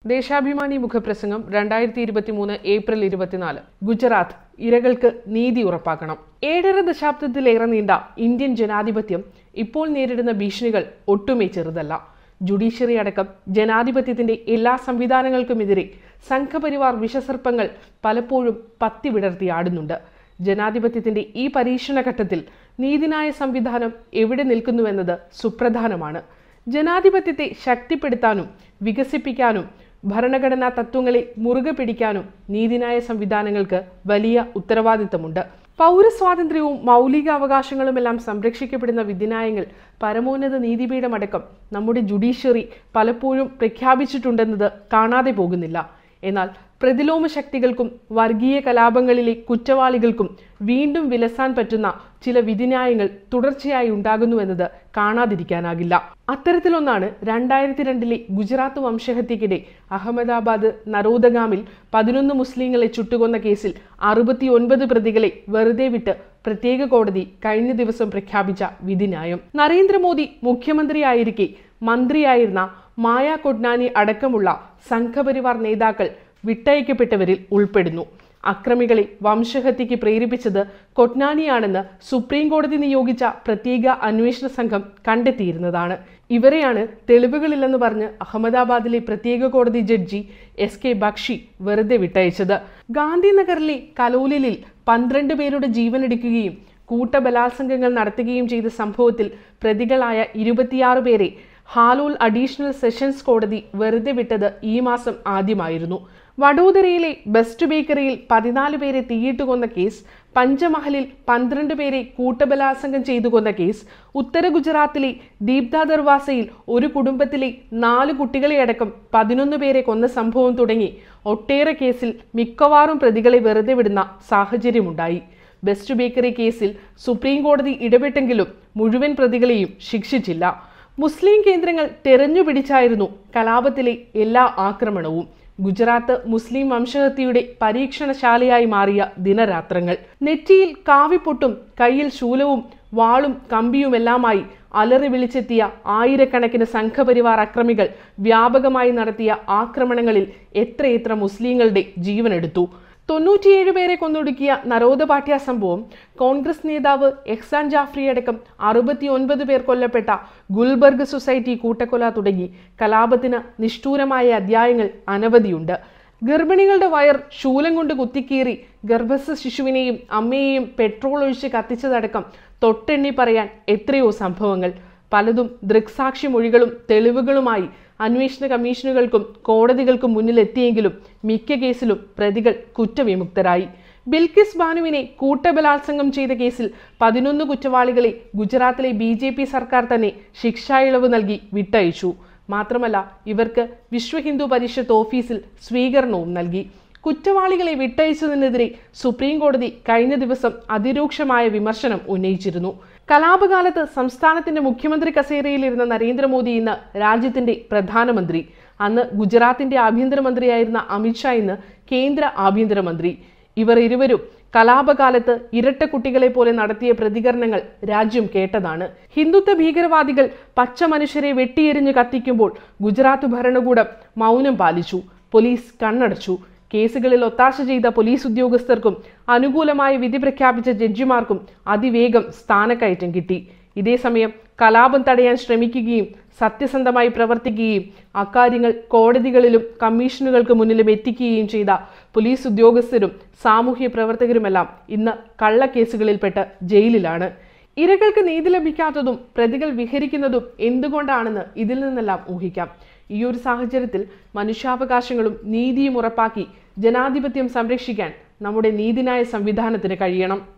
ദേശാഭിമാനി മുഖപ്രസംഗം രണ്ടായിരത്തി ഇരുപത്തി മൂന്ന് ഏപ്രിൽ ഇരുപത്തിനാല് ഗുജറാത്ത് ഇരകൾക്ക് നീതി ഉറപ്പാക്കണം ഏഴര ദശാബ്ദത്തിലേറെ നീണ്ട ഇന്ത്യൻ ജനാധിപത്യം ഇപ്പോൾ നേരിടുന്ന ഭീഷണികൾ ഒട്ടുമേ ചെറുതല്ല ജുഡീഷ്യറി അടക്കം ജനാധിപത്യത്തിന്റെ എല്ലാ സംവിധാനങ്ങൾക്കുമെതിരെ സംഘപരിവാർ വിഷസർപ്പങ്ങൾ പലപ്പോഴും പത്തി വിടർത്തി ആടുന്നുണ്ട് ജനാധിപത്യത്തിന്റെ ഈ പരീക്ഷണ ഘട്ടത്തിൽ നീതിന്യായ സംവിധാനം എവിടെ നിൽക്കുന്നുവെന്നത് സുപ്രധാനമാണ് ജനാധിപത്യത്തെ ശക്തിപ്പെടുത്താനും വികസിപ്പിക്കാനും ഭരണഘടനാ തത്വങ്ങളെ മുറുകെ പിടിക്കാനും നീതിന്യായ സംവിധാനങ്ങൾക്ക് വലിയ ഉത്തരവാദിത്തമുണ്ട് പൗരസ്വാതന്ത്ര്യവും മൗലിക അവകാശങ്ങളുമെല്ലാം സംരക്ഷിക്കപ്പെടുന്ന വിധിന്യായങ്ങൾ പരമോന്നത നീതിപീഠമടക്കം നമ്മുടെ ജുഡീഷ്യറി പലപ്പോഴും പ്രഖ്യാപിച്ചിട്ടുണ്ടെന്നത് കാണാതെ പോകുന്നില്ല എന്നാൽ പ്രതിലോമ ശക്തികൾക്കും വർഗീയ കലാപങ്ങളിലെ കുറ്റവാളികൾക്കും വീണ്ടും വിലസാൻ പറ്റുന്ന ചില വിധിന്യായങ്ങൾ തുടർച്ചയായി ഉണ്ടാകുന്നുവെന്നത് കാണാതിരിക്കാനാകില്ല അത്തരത്തിലൊന്നാണ് രണ്ടായിരത്തി രണ്ടിലെ ഗുജറാത്ത് വംശഹത്യക്കിടെ അഹമ്മദാബാദ് നറോദഗാമിൽ പതിനൊന്ന് മുസ്ലിങ്ങളെ ചുട്ടുകൊന്ന കേസിൽ അറുപത്തിയൊൻപത് പ്രതികളെ വെറുതെ വിട്ട് പ്രത്യേക കോടതി കഴിഞ്ഞ ദിവസം പ്രഖ്യാപിച്ച വിധിന്യായം നരേന്ദ്രമോദി മുഖ്യമന്ത്രിയായിരിക്കെ മന്ത്രിയായിരുന്ന മായ കൊഡ്നാനി അടക്കമുള്ള സംഘപരിവാർ നേതാക്കൾ വിട്ടയക്കപ്പെട്ടവരിൽ ഉൾപ്പെടുന്നു അക്രമികളെ വംശഹത്യയ്ക്ക് പ്രേരിപ്പിച്ചത് കൊട്നാനിയാണെന്ന് സുപ്രീം കോടതി നിയോഗിച്ച പ്രത്യേക അന്വേഷണ സംഘം കണ്ടെത്തിയിരുന്നതാണ് ഇവരെയാണ് തെളിവുകളില്ലെന്ന് പറഞ്ഞ് അഹമ്മദാബാദിലെ പ്രത്യേക കോടതി ജഡ്ജി എസ് കെ ബക്ഷി വെറുതെ വിട്ടയച്ചത് ഗാന്ധിനഗറിലെ കലോലിലിൽ പന്ത്രണ്ട് പേരുടെ ജീവനെടുക്കുകയും കൂട്ടബലാത്സംഗങ്ങൾ നടത്തുകയും ചെയ്ത സംഭവത്തിൽ പ്രതികളായ ഇരുപത്തിയാറ് പേരെ ഹാലൂൽ അഡീഷണൽ സെഷൻസ് കോടതി വെറുതെ വിട്ടത് ഈ മാസം ആദ്യമായിരുന്നു വഡോദരയിലെ ബെസ്റ്റ് ബേക്കറിയിൽ പതിനാല് പേരെ തീയിട്ട് കൊന്ന കേസ് പഞ്ചമഹലിൽ പന്ത്രണ്ട് പേരെ കൂട്ടബലാത്സംഗം ചെയ്തു കൊന്ന കേസ് ഉത്തര ഗുജറാത്തിലെ ദീപ്ത ദർവാസയിൽ ഒരു കുടുംബത്തിലെ നാല് കുട്ടികളെ അടക്കം പതിനൊന്ന് പേരെ കൊന്ന സംഭവം തുടങ്ങി ഒട്ടേറെ കേസിൽ മിക്കവാറും പ്രതികളെ വെറുതെ വിടുന്ന സാഹചര്യമുണ്ടായി ബെസ്റ്റ് ബേക്കറി കേസിൽ സുപ്രീം കോടതി ഇടപെട്ടെങ്കിലും മുഴുവൻ പ്രതികളെയും ശിക്ഷിച്ചില്ല മുസ്ലിം കേന്ദ്രങ്ങൾ തെരഞ്ഞുപിടിച്ചായിരുന്നു കലാപത്തിലെ എല്ലാ ആക്രമണവും ഗുജറാത്ത് മുസ്ലിം വംശഹത്യയുടെ പരീക്ഷണശാലയായി മാറിയ ദിനരാത്രങ്ങൾ നെറ്റിയിൽ കാവിപ്പൊട്ടും കയ്യിൽ ശൂലവും വാളും കമ്പിയുമെല്ലാമായി അലറി വിളിച്ചെത്തിയ ആയിരക്കണക്കിന് സംഘപരിവാർ അക്രമികൾ വ്യാപകമായി നടത്തിയ ആക്രമണങ്ങളിൽ എത്രയെത്ര മുസ്ലിങ്ങളുടെ ജീവനെടുത്തു തൊണ്ണൂറ്റിയേഴ് പേരെ കൊന്നൊടുക്കിയ നരോദപാട്യ സംഭവം കോൺഗ്രസ് നേതാവ് എഹ്സാൻ ജാഫ്രി അടക്കം അറുപത്തിയൊൻപത് പേർ കൊല്ലപ്പെട്ട ഗുൽബർഗ് സൊസൈറ്റി കൂട്ടക്കൊല തുടങ്ങി കലാപത്തിന് നിഷ്ഠൂരമായ അധ്യായങ്ങൾ അനവധിയുണ്ട് ഗർഭിണികളുടെ വയർ ശൂലം കൊണ്ട് കുത്തിക്കീറി ഗർഭസ്ഥ ശിശുവിനെയും അമ്മയെയും പെട്രോൾ ഒഴിച്ച് കത്തിച്ചതടക്കം തൊട്ടെണ്ണി പറയാൻ എത്രയോ സംഭവങ്ങൾ പലതും ദൃക്സാക്ഷി മൊഴികളും തെളിവുകളുമായി അന്വേഷണ കമ്മീഷനുകൾക്കും കോടതികൾക്കും മുന്നിലെത്തിയെങ്കിലും മിക്ക കേസിലും പ്രതികൾ കുറ്റവിമുക്തരായി ബിൽക്കിസ് ബാനുവിനെ കൂട്ടബലാത്സംഗം ചെയ്ത കേസിൽ പതിനൊന്ന് കുറ്റവാളികളെ ഗുജറാത്തിലെ ബി ജെ പി സർക്കാർ തന്നെ ശിക്ഷാ ഇളവ് നൽകി വിട്ടയച്ചു മാത്രമല്ല ഇവർക്ക് വിശ്വ ഹിന്ദു പരിഷത്ത് ഓഫീസിൽ സ്വീകരണവും നൽകി കുറ്റവാളികളെ വിട്ടയച്ചതിനെതിരെ സുപ്രീം കോടതി കഴിഞ്ഞ ദിവസം അതിരൂക്ഷമായ വിമർശനം ഉന്നയിച്ചിരുന്നു കലാപകാലത്ത് സംസ്ഥാനത്തിന്റെ മുഖ്യമന്ത്രി കസേരയിലിരുന്ന നരേന്ദ്രമോദി ഇന്ന് രാജ്യത്തിന്റെ പ്രധാനമന്ത്രി അന്ന് ഗുജറാത്തിന്റെ ആഭ്യന്തരമന്ത്രിയായിരുന്ന അമിത്ഷാ ഇന്ന് കേന്ദ്ര ആഭ്യന്തരമന്ത്രി ഇവർ ഇരുവരും കലാപകാലത്ത് ഇരട്ട കുട്ടികളെ പോലെ നടത്തിയ പ്രതികരണങ്ങൾ രാജ്യം കേട്ടതാണ് ഹിന്ദുത്വ ഭീകരവാദികൾ പച്ച മനുഷ്യരെ വെട്ടിയെരിഞ്ഞ് കത്തിക്കുമ്പോൾ ഗുജറാത്ത് ഭരണകൂടം മൗനം പാലിച്ചു പോലീസ് കണ്ണടച്ചു കേസുകളിൽ ഒത്താശ ചെയ്ത പോലീസ് ഉദ്യോഗസ്ഥർക്കും അനുകൂലമായ വിധി പ്രഖ്യാപിച്ച ജഡ്ജിമാർക്കും അതിവേഗം സ്ഥാനക്കയറ്റം കിട്ടി ഇതേസമയം കലാപം തടയാൻ ശ്രമിക്കുകയും സത്യസന്ധമായി പ്രവർത്തിക്കുകയും അക്കാര്യങ്ങൾ കോടതികളിലും കമ്മീഷനുകൾക്ക് മുന്നിലും എത്തിക്കുകയും ചെയ്ത പോലീസ് ഉദ്യോഗസ്ഥരും സാമൂഹ്യ പ്രവർത്തകരുമെല്ലാം ഇന്ന് കള്ളക്കേസുകളിൽപ്പെട്ട് ജയിലിലാണ് ഇരകൾക്ക് നീതി ലഭിക്കാത്തതും പ്രതികൾ വിഹരിക്കുന്നതും എന്തുകൊണ്ടാണെന്ന് ഇതിൽ നിന്നെല്ലാം ഊഹിക്കാം ഈ ഒരു സാഹചര്യത്തിൽ മനുഷ്യാവകാശങ്ങളും നീതിയും ഉറപ്പാക്കി ജനാധിപത്യം സംരക്ഷിക്കാൻ നമ്മുടെ നീതിന്യായ സംവിധാനത്തിന് കഴിയണം